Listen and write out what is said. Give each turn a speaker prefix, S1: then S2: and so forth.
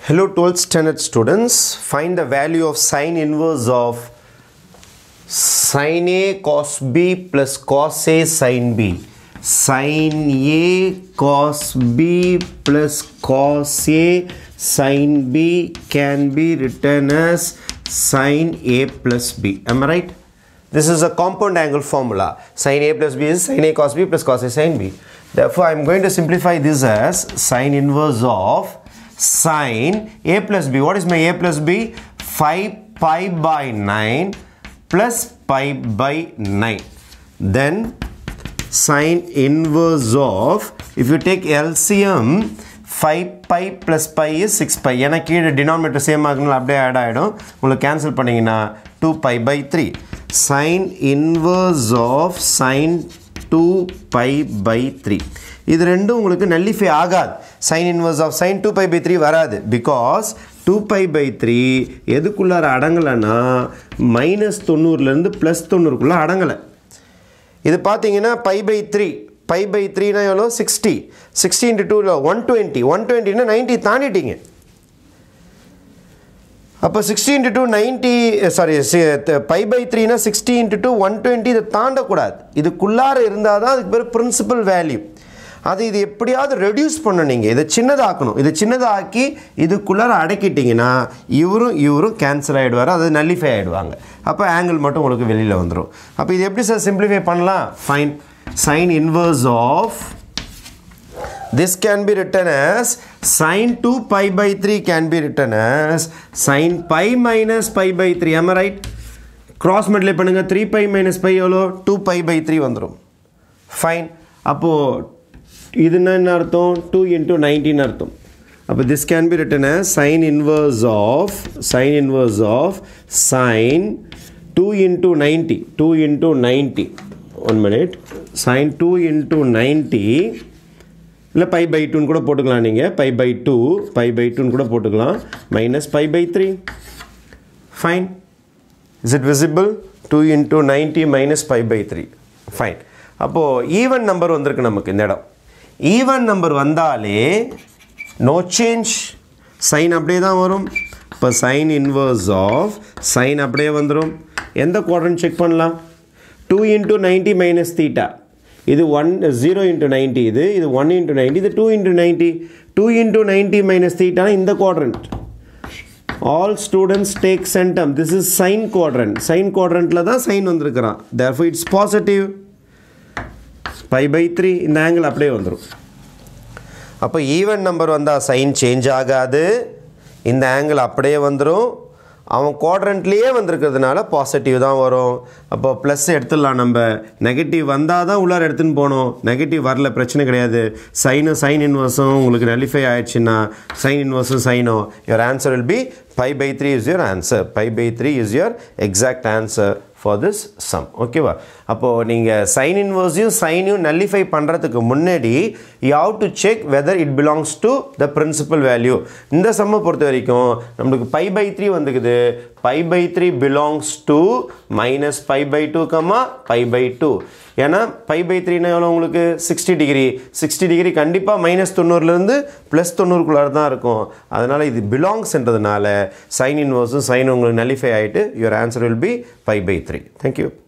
S1: Hello 12th standard students. Find the value of sine inverse of sin A cos B plus cos A sin B. Sin A cos B plus cos A sin B can be written as sin A plus B. Am I right? This is a compound angle formula. Sin A plus B is sin A cos B plus cos A sin B. Therefore, I am going to simplify this as sin inverse of sin A plus B. What is my A plus B? 5 pi by 9 plus pi by 9. Then sin inverse of, if you take LCM, 5 pi plus pi is 6 pi. ஏன்னா கீழே denominator same ஆகணும் அப்படியே add ஆகிடும் உங்களுக்கு cancel பண்ணிங்கன்னா 2 pi by 3. sin inverse of sin 2 pi by 3. இது ரெண்டும் உங்களுக்கு நல்லிஃபை ஆகாது sin inverse of sin 2 pi by 3 வராது because two pi by three எதுக்குள்ளார அடங்கலைன்னா மைனஸ் தொண்ணூறுலேருந்து ப்ளஸ் தொண்ணூறுக்குள்ளே அடங்கலை இது பார்த்தீங்கன்னா pi by three pi by த்ரீனா எவ்வளோ சிக்ஸ்டி சிக்ஸ்டி இன்ட்டு டூவில் ஒன் டுவெண்ட்டி ஒன் டுவெண்ட்டினா நைன்ட்டி தாண்டிட்டீங்க அப்போ sixty into two ninety sorry pi by த்ரீனா sixty into two one twenty இதை தாண்டக்கூடாது இதுக்குள்ளார இருந்தால் தான் அதுக்கு பேர் பிரின்சிபல் வேல்யூ அது இது எப்படியாவது ரெடியூஸ் பண்ணணும் நீங்கள் இதை சின்னதாக்கணும் இதை சின்னதாக்கி இதுக்குள்ளார அடக்கிட்டிங்கன்னா இவரும் இவரும் கேன்சல் ஆகிடுவார் அது நல்லிஃபை ஆகிடுவாங்க அப்போ ஆங்கிள் மட்டும் உங்களுக்கு வெளியில் வந்துடும் அப்போ இது எப்படி சார் சிம்பிளிஃபை பண்ணலாம் fine sine inverse of this can be written as sin 2 pi by 3 can be written as sin pi minus pi by 3 am I right cross multiply பண்ணுங்க 3 pi minus pi எவ்வளோ 2 pi by 3 வந்துடும் fine அப்போ இது என்ன அர்த்தம் 2 into 19 அர்த்தம் அப்போ this can be written as sin inverse of sin inverse of sin 2 into 90 2 into 90 one minute sin 2 into 90 இல்லை பை பை டூன்னு கூட போட்டுக்கலாம் நீங்கள் pi by two pi by டூன்னு கூட போட்டுக்கலாம் minus pi by three fine is it visible two into ninety minus pi by three fine அப்போது even number வந்திருக்கு நமக்கு இந்த இடம் ஈவன் நம்பர் வந்தாலே நோ சேஞ்ச் சைன் அப்படியே தான் வரும் இப்போ சைன் இன்வர்ஸ் ஆஃப் சைன் அப்படியே வந்துடும் எந்த குவாட்ரன் செக் பண்ணலாம் two into ninety minus theta இது ஒன் ஜீரோ இன்ட்டு நைன்ட்டி இது இது ஒன் இன்ட்டு நைன்ட்டி இது two into ninety two into ninety minus தீட்டானா இந்த quadrant all students take centum this is sine quadrant sine குவாட்ரண்ட்டில் தான் sine வந்திருக்கிறான் therefore it's positive pi by three இந்த angle அப்படியே வந்துடும் அப்போ ஈவன் நம்பர் வந்தால் சைன் சேஞ்ச் ஆகாது இந்த ஆங்கிள் அப்படியே வந்துடும் அவன் குவாட்ரண்ட்லேயே வந்திருக்கிறதுனால பாசிட்டிவ் தான் வரும் அப்போ ப்ளஸ் எடுத்துடலாம் நம்ம நெகட்டிவ் வந்தால் தான் உள்ளார எடுத்துன்னு போகணும் நெகட்டிவ் வரல பிரச்சனை கிடையாது சைனும் சைன் இன்வர்ஸும் உங்களுக்கு நலிஃபை ஆயிடுச்சுன்னா சைன் இன்வர்ஸும் சைனும் your answer will be pi by three is your answer pi by three is your exact answer for this sum ஓகேவா அப்போது நீங்கள் சைன் இன்வர்ஸையும் சைனையும் நல்லிஃபை பண்ணுறதுக்கு முன்னாடி you have to check whether it belongs to the principal value இந்த சம்மை பொறுத்த வரைக்கும் நம்மளுக்கு பை பை த்ரீ வந்துக்குது pi by three belongs to minus pi by two comma pi by two ஏன்னா பை பை த்ரீனா எவ்வளோ உங்களுக்கு சிக்ஸ்டி டிகிரி சிக்ஸ்டி டிகிரி கண்டிப்பாக மைனஸ் தொண்ணூறுலேருந்து ப்ளஸ் தொண்ணூறுக்குள்ளார தான் இருக்கும் அதனால் இது பிலாங்ஸ்ன்றதுனால சைன் இன்வர்ஸும் சைன் உங்களுக்கு நல்லிஃபை ஆகிட்டு your answer will be pi by three thank you